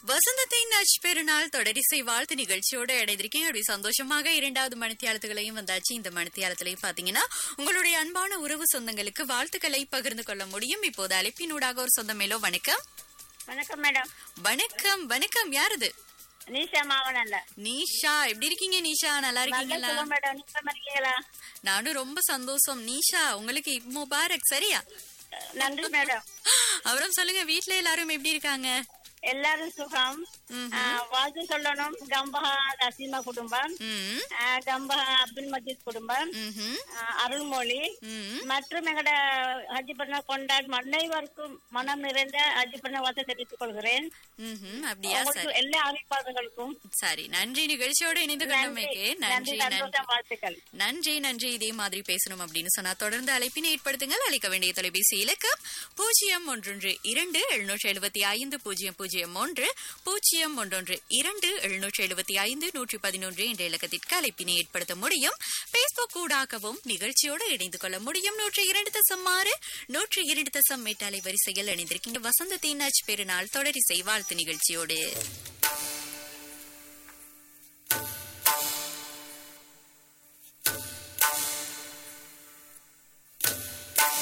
வசந்தத்தின் நட்பெருநாள் தொடரிசை வாழ்த்து நிகழ்ச்சியோட இணைந்திருக்கீங்க அப்படி சந்தோஷமாக இரண்டாவது மணித்தியாலத்துகளையும் வந்தாச்சு இந்த மணித்தியாலத்திலையும் பாத்தீங்கன்னா உங்களுடைய அன்பான உறவு சொந்தங்களுக்கு வாழ்த்துக்களை பகிர்ந்து கொள்ள முடியும் இப்போது அழைப்பினூடாக ஒரு சொந்தம் மேலோ வணக்கம் வணக்கம் மேடம் வணக்கம் வணக்கம் யாரது நீஷா மாவனல்ல நீஷா எப்படி இருக்கீங்க நீஷா நல்லா நல்ல இருக்கீங்களா சுகம் மேடம் நீங்க இருக்கீங்களா நானும் ரொம்ப சந்தோஷம் நீஷா உங்களுக்கு இப் முபாரக் சரியா நன்றி மேடம் அப்புறம் சொல்லுங்க வீட்ல எல்லாரும் எப்படி இருக்காங்க எல்லாரும் சுகம் ம்ஹும். ஆ, வாழ்த்து சொல்லணும் கம்பஹா நசீமா குடும்பம் ம் ஆ, கம்பஹா அப்துல் மஜீத் குடும்பம் ம்ஹும். ஆ, அருள்மொழி ம் மற்றும் எங்கட ஹஜ் பண்ண கொண்டாடும் அனைவருக்கும் மனம் நிறைந்த ஹஜ் பண்ண வாழ்த்து தெரிவித்துக் கொள்கிறேன் ம்ஹும். அப்படியா சரி உங்களுக்கு எல்லா அறிவிப்பாளர்களுக்கும் சரி நன்றி நிகழ்ச்சியோடு இணைந்து கொண்டமைக்கு நன்றி நன்றி நன்றி சந்தோஷம் வாழ்த்துக்கள் நன்றி நன்றி இதே மாதிரி பேசணும் அப்படின்னு சொன்னா தொடர்ந்து அழைப்பினை ஏற்படுத்துங்கள் அழைக்க வேண்டிய தொலைபேசி இலக்கம் பூஜ்ஜியம் ஒன்றொன்று இரண்டு எழுநூற்றி எழுபத்தி ஐந்து பூஜ்ஜியம் பூஜ்ஜியம் ஒன்று பூஜ்ஜியம் ஒன்றொன்று இரண்டு எழுநூற்றி எழுபத்தி ஐந்து நூற்றி பதினொன்று என்ற இலக்கத்திற்கு அழைப்பினை ஏற்படுத்த முடியும் பேஸ்புக் ஊடாகவும் நிகழ்ச்சியோடு இணைந்து கொள்ள முடியும் நூற்றி இரண்டு தசம் ஆறு நூற்றி இரண்டு தசம் எட்டு அலைவரிசையில் இணைந்திருக்கின்ற வசந்தத்தின் நச் பெருநாள் தொடரிசை வாழ்த்து நிகழ்ச்சியோடு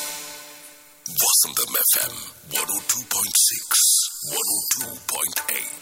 Vasantham FM 102.6, 102.8.